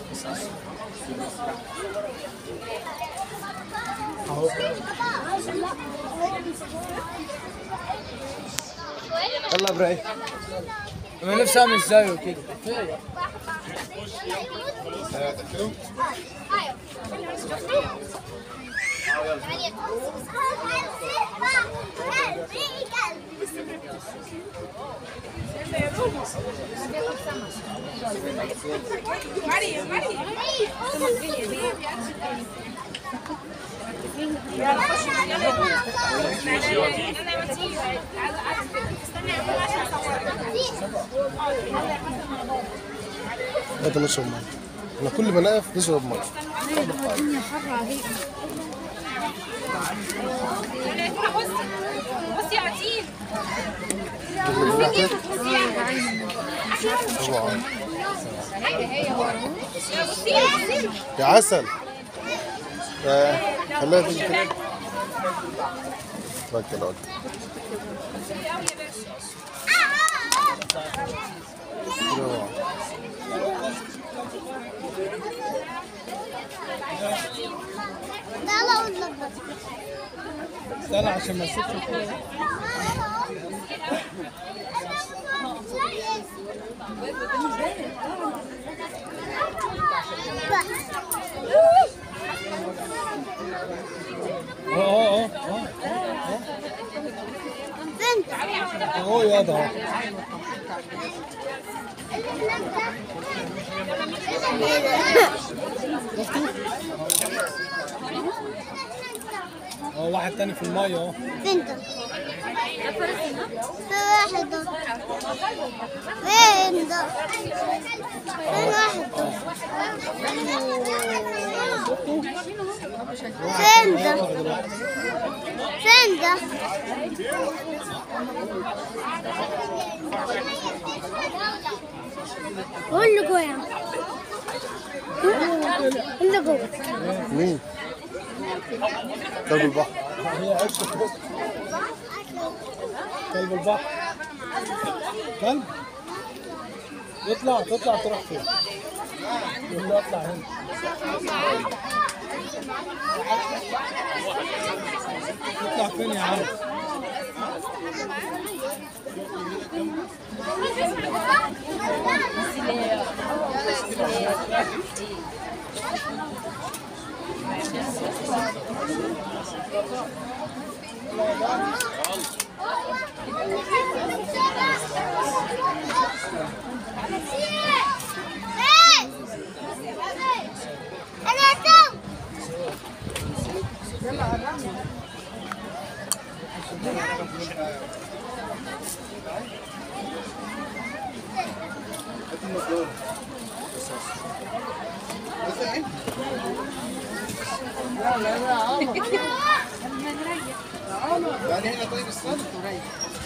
اهو يلا ابراهيم انا نفسي اعمل زيه كده هات نشرب ميه انا كل ما نقف نشرب ميه الدنيا حر عليك بصي يا عتيق طبعا بصي بصي يا عسل آه، خليها تيجي كده ركز ركز استنى عشان ما اسيبش الكورة. اهو اهو اهو اهو يا ده اهو اهو واحد تاني في المية اهو فين ده؟ في واحد ده فين ده؟ فين واحد ده؟ فين ده؟ فين ده؟ هو اللي جوه يا عم. اللي جوه مين؟ كلب البحر هي عشت فوق كلب البحر كلب يطلع تطلع تروح فين يقول له اطلع هنا يطلع فين يا عم أنا تو يعني هنا طيب الصدر